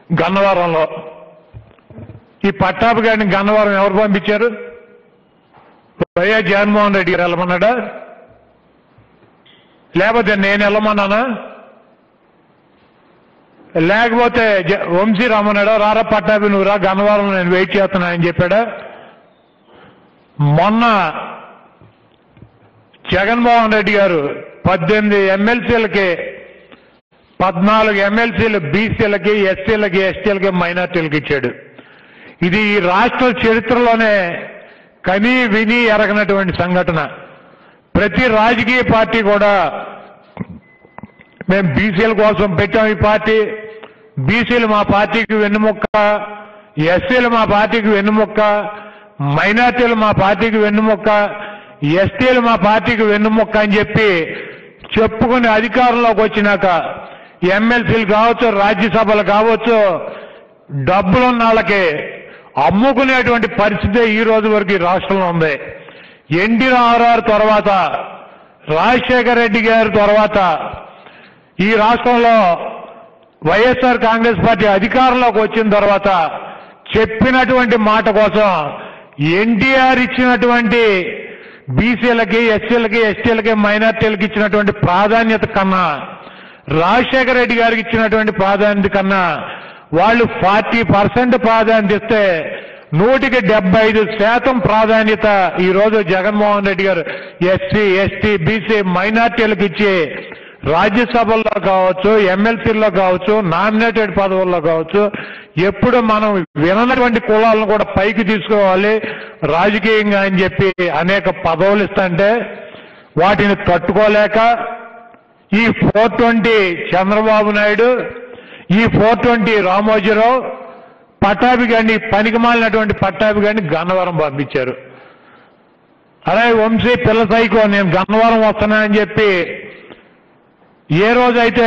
గన్నవరంలో ఈ పట్టాభి గారిని గన్నవరం ఎవరు పంపించారు వైఎస్ జగన్మోహన్ రెడ్డి గారు వెళ్ళమన్నాడా లేకపోతే నేను వెళ్ళమన్నానా లేకపోతే జ- వంశీ రమ్మన్నాడా రారా పట్టాభి నువ్వు రా గన్నవరం నేను వెయిట్ చేస్తున్నా అని చెప్పాడా మొన్న జగన్మోహన్ రెడ్డి గారు పద్దెనిమిది ఎమ్మెల్సీలకి పద్నాలుగు ఎమ్మెల్సీలు బీసీలకి ఎస్సీలకి ఎస్టీలకి మైనార్టీలకి ఇచ్చాడు ఇది ఈ రాష్ట్ర చరిత్రలోనే కని విని ఎరగనటువంటి సంఘటన ప్రతి రాజకీయ పార్టీ కూడా మేము బీసీల కోసం పెట్టాం ఈ పార్టీ బీసీలు మా పార్టీకి వెన్నుముక్క ఎస్సీలు మా పార్టీకి వెన్నుముక్క మైనార్టీలు మా పార్టీకి వెన్నుముక్క ఎస్టీలు మా పార్టీకి వెన్నుముక్క అని చెప్పి చెప్పుకుని అధికారంలోకి వచ్చినాక ఎమ్మెల్సీలు కావచ్చు రాజ్యసభలు కావచ్చు డబ్బులున్న వాళ్ళకి అమ్ముకునేటువంటి పరిస్థితి ఈ రోజు వరకు ఈ రాష్ట్రంలో ఉంది ఎన్టీ రామారావు తర్వాత రాజశేఖర రెడ్డి గారి తర్వాత ఈ రాష్ట్రంలో వైఎస్ఆర్ కాంగ్రెస్ పార్టీ అధికారంలోకి వచ్చిన తర్వాత చెప్పినటువంటి మాట కోసం ఎన్టీఆర్ ఇచ్చినటువంటి బీసీలకి ఎస్సీలకి ఎస్టీలకి మైనార్టీలకి ఇచ్చినటువంటి ప్రాధాన్యత కన్నా రాజశేఖర రెడ్డి గారికి ఇచ్చినటువంటి ప్రాధాన్యత కన్నా వాళ్ళు ఫార్టీ పర్సెంట్ ప్రాధాన్యత ఇస్తే నూటికి డెబ్బై ఐదు శాతం ప్రాధాన్యత ఈ రోజు జగన్మోహన్ రెడ్డి గారు ఎస్సీ ఎస్టీ బీసీ మైనార్టీలకు ఇచ్చి రాజ్యసభల్లో కావచ్చు ఎమ్మెల్సీల్లో కావచ్చు నామినేటెడ్ పదవుల్లో కావచ్చు ఎప్పుడు మనం విననటువంటి కులాలను కూడా పైకి తీసుకోవాలి రాజకీయంగా అని చెప్పి అనేక పదవులు ఇస్తుంటే వాటిని తట్టుకోలేక ఈ ఫోర్ ట్వంటీ చంద్రబాబు నాయుడు ఈ ఫోర్ ట్వంటీ రామోజీరావు పట్టాభి గారిని పనికి మాలినటువంటి పట్టాభి గారిని గన్నవరం పంపించారు అరే వంశీ పిల్ల సైకో నేను గన్నవరం వస్తున్నానని చెప్పి ఏ రోజైతే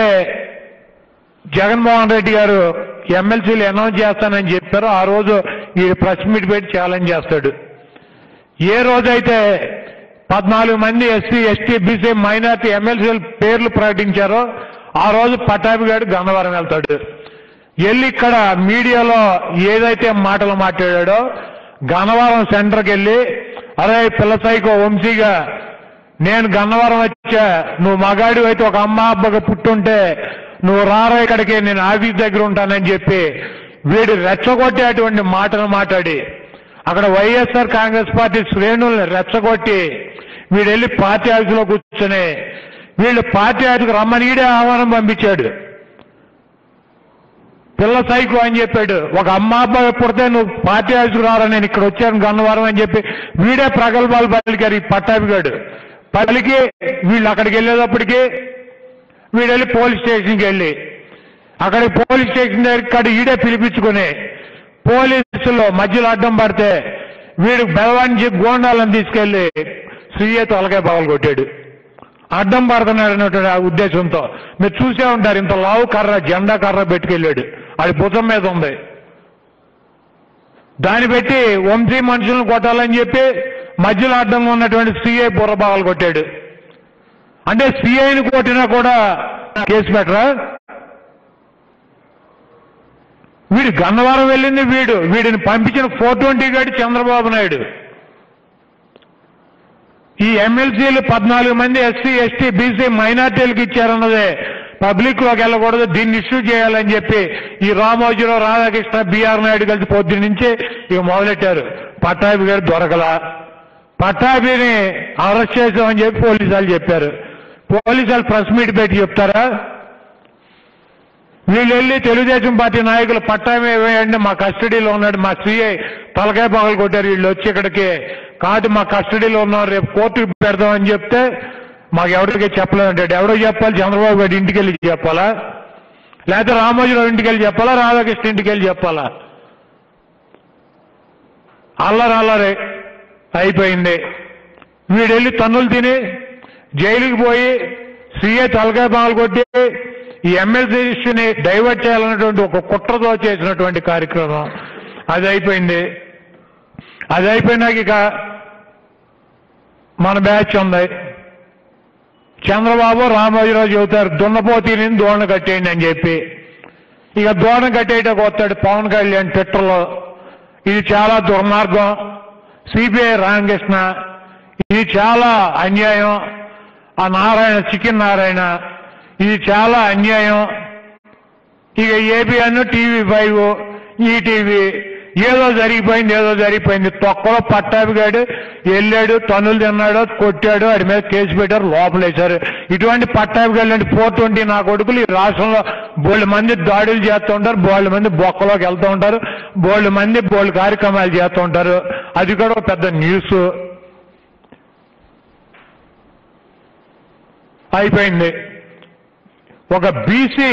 జగన్మోహన్ రెడ్డి గారు ఎమ్మెల్సీలు అనౌన్స్ చేస్తానని చెప్పారో ఆ రోజు ఈ ప్రెస్ మీట్ పెట్టి ఛాలెంజ్ చేస్తాడు ఏ రోజైతే పద్నాలుగు మంది ఎస్సీ ఎస్టీ బీసీ మైనార్టీ ఎమ్మెల్సీల పేర్లు ప్రకటించారో ఆ రోజు పటాభి గారు గన్నవరం వెళ్తాడు వెళ్ళి ఇక్కడ మీడియాలో ఏదైతే మాటలు మాట్లాడాడో గన్నవరం సెంటర్కి వెళ్ళి అరే పిల్ల సైకో వంశీగా నేను గన్నవరం వచ్చా నువ్వు మగాడి అయితే ఒక అమ్మ అబ్బగా పుట్టుంటే నువ్వు రారా ఇక్కడికి నేను ఆఫీస్ దగ్గర ఉంటానని చెప్పి వీడు రెచ్చగొట్టేటువంటి మాటలు మాట్లాడి అక్కడ వైఎస్ఆర్ కాంగ్రెస్ పార్టీ శ్రేణుల్ని రెచ్చగొట్టి వీడు వెళ్ళి పార్టీ ఆఫీసులో కూర్చొని వీళ్ళు పార్టీ ఆఫీసుకు రమ్మని ఈడే ఆహ్వానం పంపించాడు పిల్ల సైకో అని చెప్పాడు ఒక అమ్మ అబ్బాయి పుడితే నువ్వు పార్టీ ఆఫీసుకు రారా నేను ఇక్కడ వచ్చాను గన్నవరం అని చెప్పి వీడే ప్రగల్భాలు పలికారు ఈ పట్టాభిగాడు పలికి వీళ్ళు అక్కడికి వెళ్ళేటప్పటికి వీడు వెళ్ళి పోలీస్ స్టేషన్కి వెళ్ళి అక్కడికి పోలీస్ స్టేషన్ దగ్గర ఇక్కడ ఈడే పిలిపించుకుని పోలీసులు మధ్యలో అడ్డం పడితే వీడు బెలవానికి గోండాలను తీసుకెళ్లి సీఏ తొలకాయ పగలు కొట్టాడు అడ్డం పడుతున్నాడు అన్నటువంటి ఆ ఉద్దేశంతో మీరు చూసే ఉంటారు ఇంత లావు కర్ర జెండా కర్ర పెట్టుకెళ్ళాడు అది భుజం మీద ఉంది దాన్ని పెట్టి వంశీ మనుషులను కొట్టాలని చెప్పి మధ్యలో అడ్డంగా ఉన్నటువంటి సిఐ బుర్రబాగలు కొట్టాడు అంటే సిఐని కొట్టినా కూడా కేసు పెట్టరా వీడు గన్నవరం వెళ్ళింది వీడు వీడిని పంపించిన ఫోర్ ట్వంటీ గాడి చంద్రబాబు నాయుడు ఈ ఎమ్మెల్సీలు పద్నాలుగు మంది ఎస్సీ ఎస్టీ బీసీ మైనార్టీలకు ఇచ్చారన్నదే పబ్లిక్ లోకి వెళ్ళకూడదు దీన్ని ఇష్యూ చేయాలని చెప్పి ఈ రామోజీరావు రాధాకృష్ణ బీఆర్ నాయుడు కలిసి పొద్దు నుంచి ఇక మొదలెట్టారు పట్టాభి గారు దొరకలా పట్టాభిని అరెస్ట్ చేసామని చెప్పి పోలీసు వాళ్ళు చెప్పారు పోలీసు వాళ్ళు ప్రెస్ మీట్ పెట్టి చెప్తారా వీళ్ళు వెళ్ళి తెలుగుదేశం పార్టీ నాయకులు పట్టామే వేయండి మా కస్టడీలో ఉన్నాడు మా సీఐ తలకాయ పగలు కొట్టారు వీళ్ళు వచ్చి ఇక్కడికి కాదు మా కస్టడీలో ఉన్నారు రేపు కోర్టుకు పెడదామని చెప్తే మాకు ఎవరికి చెప్పలేదంటాడు ఎవరో చెప్పాలి చంద్రబాబు గారి ఇంటికి వెళ్ళి చెప్పాలా లేకపోతే రామోజీరావు ఇంటికి వెళ్ళి చెప్పాలా రాధాకృష్ణ ఇంటికి వెళ్ళి చెప్పాలా అల్లరి అల్లరి అయిపోయింది వీడు వెళ్ళి తన్నులు తిని జైలుకి పోయి సీఏ తలకాయ పగలు కొట్టి ఈ ఎమ్మెల్సీ ఇష్యూని డైవర్ట్ చేయాలన్నటువంటి ఒక కుట్రతో చేసినటువంటి కార్యక్రమం అది అయిపోయింది అది అయిపోయినాక ఇక మన బ్యాచ్ ఉంది చంద్రబాబు రామోజీరావు చెబుతారు దున్నపోతీని దోణలు కట్టేయండి అని చెప్పి ఇక దూరం కట్టేయటకు వస్తాడు పవన్ కళ్యాణ్ ట్విట్టర్లో ఇది చాలా దుర్మార్గం సిబిఐ రామకృష్ణ ఇది చాలా అన్యాయం ఆ నారాయణ చికెన్ నారాయణ ఇది చాలా అన్యాయం ఇక ఏబిఎన్ టీవీ ఫైవ్ ఈటీవీ ఏదో జరిగిపోయింది ఏదో జరిగిపోయింది తొక్కలో పట్టాభిగాడు వెళ్ళాడు తన్నులు తిన్నాడు కొట్టాడు వాడి మీద కేసు పెట్టారు లోపలేశారు ఇటువంటి పట్టాభిగాడు లాంటి ఫోర్ ట్వంటీ నా కొడుకులు ఈ రాష్ట్రంలో బోళ్ళు మంది దాడులు చేస్తూ ఉంటారు బోళ్ళు మంది బొక్కలోకి వెళ్తూ ఉంటారు బోళ్ళు మంది బోళ్ళు కార్యక్రమాలు చేస్తూ ఉంటారు అది కూడా ఒక పెద్ద న్యూస్ అయిపోయింది ఒక బీసీ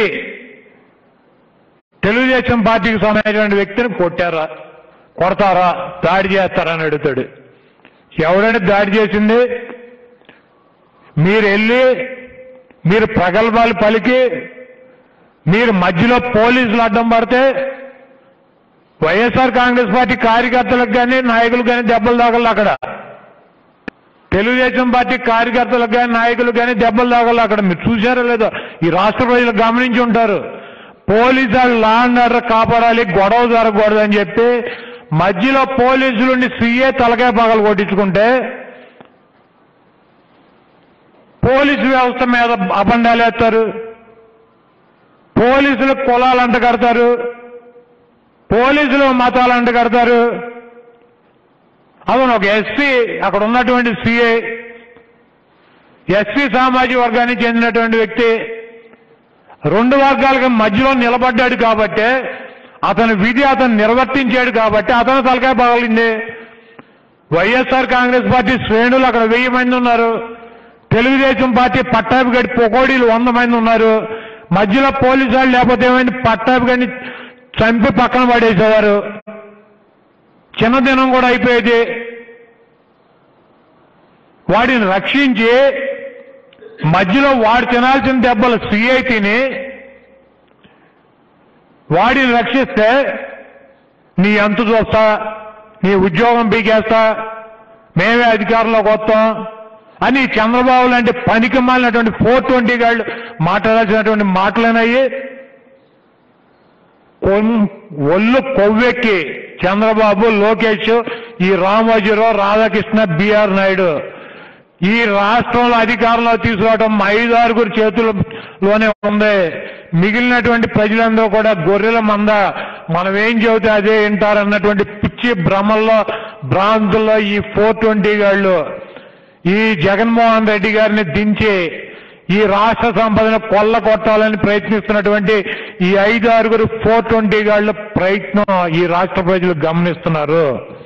తెలుగుదేశం పార్టీకి సంబంధించిన వ్యక్తిని కొట్టారా కొడతారా దాడి చేస్తారా అని అడుగుతాడు ఎవరైనా దాడి చేసింది మీరు వెళ్ళి మీరు ప్రగల్భాలు పలికి మీరు మధ్యలో పోలీసులు అడ్డం పడితే వైఎస్ఆర్ కాంగ్రెస్ పార్టీ కార్యకర్తలకు కానీ నాయకులకు కానీ దెబ్బలు తాగలు అక్కడ తెలుగుదేశం పార్టీ కార్యకర్తలకు కానీ నాయకులకు కానీ దెబ్బలు తాగలు అక్కడ మీరు చూశారో లేదో ఈ రాష్ట్ర ప్రజలు గమనించి ఉంటారు పోలీసు వాళ్ళు లా అండ్ ఆర్డర్ కాపాడాలి గొడవ జరగకూడదు అని చెప్పి మధ్యలో పోలీసులుండి సీఏ తలకాయ పగలు కొట్టించుకుంటే పోలీసు వ్యవస్థ మీద అబండాలు వేస్తారు పోలీసులు కులాలు అంట కడతారు పోలీసులు మతాలు అంట కడతారు అవును ఒక ఎస్సీ అక్కడ ఉన్నటువంటి సిఐ ఎస్సీ సామాజిక వర్గానికి చెందినటువంటి వ్యక్తి రెండు వర్గాలకు మధ్యలో నిలబడ్డాడు కాబట్టి అతని విధి అతను నిర్వర్తించాడు కాబట్టి అతను తలకాయ పగలింది వైఎస్ఆర్ కాంగ్రెస్ పార్టీ శ్రేణులు అక్కడ వెయ్యి మంది ఉన్నారు తెలుగుదేశం పార్టీ పట్టాభిగడి పొకోడీలు వంద మంది ఉన్నారు మధ్యలో పోలీసు వాళ్ళు లేకపోతే ఏమైంది పట్టాభిగడిని చంపి పక్కన పడేసేవారు చిన్నదినం కూడా అయిపోయేది వాడిని రక్షించి మధ్యలో వాడు తినాల్సిన దెబ్బలు సిఐ తిని వాడిని రక్షిస్తే నీ అంతు చూస్తా నీ ఉద్యోగం పీకేస్తా మేమే అధికారంలోకి వస్తాం అని చంద్రబాబు లాంటి పనికి మాలినటువంటి ఫోర్ ట్వంటీ గాళ్ళు మాట్లాడాల్సినటువంటి మాటలేనయ్యి కొన్- ఒళ్ళు కొవ్వెక్కి చంద్రబాబు లోకేష్ ఈ రామోజీరావు రాధాకృష్ణ బిఆర్ నాయుడు ఈ రాష్ట్రంలో అధికారంలో తీసుకురావడం మా ఐదు ఆరుగురు చేతుల్లోనే ఉంది మిగిలినటువంటి ప్రజలందరూ కూడా గొర్రెల మంద మనం ఏం చెబితే అదే వింటారన్నటువంటి పిచ్చి భ్రమల్లో భ్రాంతుల్లో ఈ ఫోర్ ట్వంటీ గాళ్ళు ఈ జగన్మోహన్ రెడ్డి గారిని దించి ఈ రాష్ట్ర సంపదను కొల్ల కొట్టాలని ప్రయత్నిస్తున్నటువంటి ఈ ఐదు ఆరుగురు ఫోర్ ట్వంటీ గాళ్ళ ప్రయత్నం ఈ రాష్ట్ర ప్రజలు గమనిస్తున్నారు